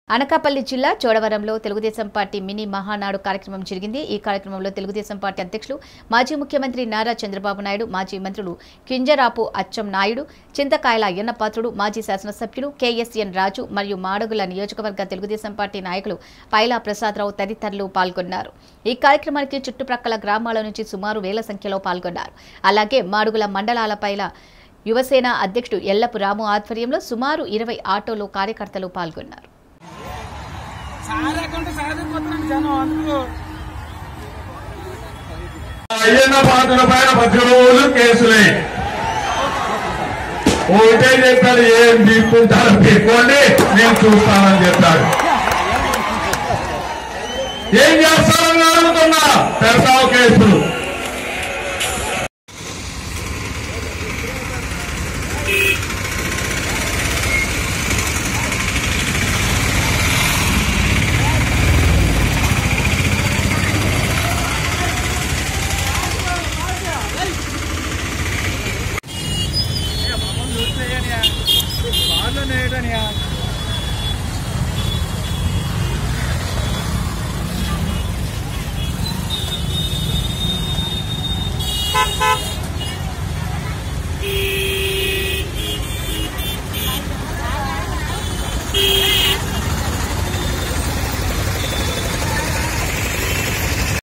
అనకాపల్లి జిల్లా చోడవరంలో Telugu Desam party mini Mahanadu కార్యక్రమం జరిగింది ఈ కార్యక్రమంలో తెలుగుదేశం పార్టీ అధ్యక్షులు మాజీ ముఖ్యమంత్రి నారా చంద్రబాబు నాయుడు మాజీ మంత్రులు కింజరాపు అచ్చం నాయుడు చింతకాయల అయ్యన్నపాత్రుడు మాజీ శాసనసభ్యులు కేఎస్ఎన్ రాజు మరియు మాడుగుల నియోజకవర్గ తెలుగుదేశం పార్టీ నాయకులు పైలా ప్రసాదరావు తదితరులు పాల్గొన్నారు ఈ కార్యక్రమానికి చుట్టుప్రక్కల గ్రామాల నుంచి సుమారు వేల సంఖ్యలో పాల్గొన్నారు అలాగే మాడుగుల మండలాల పైల యువసేన అధ్యక్షుడు ఎల్లపు రాము ఆధ్వర్యంలో సుమారు ఇరవై ఆటోలో కార్యకర్తలు పాల్గొన్నారు సారేకుంటే సారిపోతున్నాను జనం అందుకు అయ్యన్న పాత్ర పైన ప్రతి రోజు కేసులే ఒకటే చెప్పాడు ఏం తీసుకుంటారో తీసుకోండి నేను చూస్తానని చెప్పాడు ఏం చేస్తారని అడుగుతున్నా పెడతావు కేసులు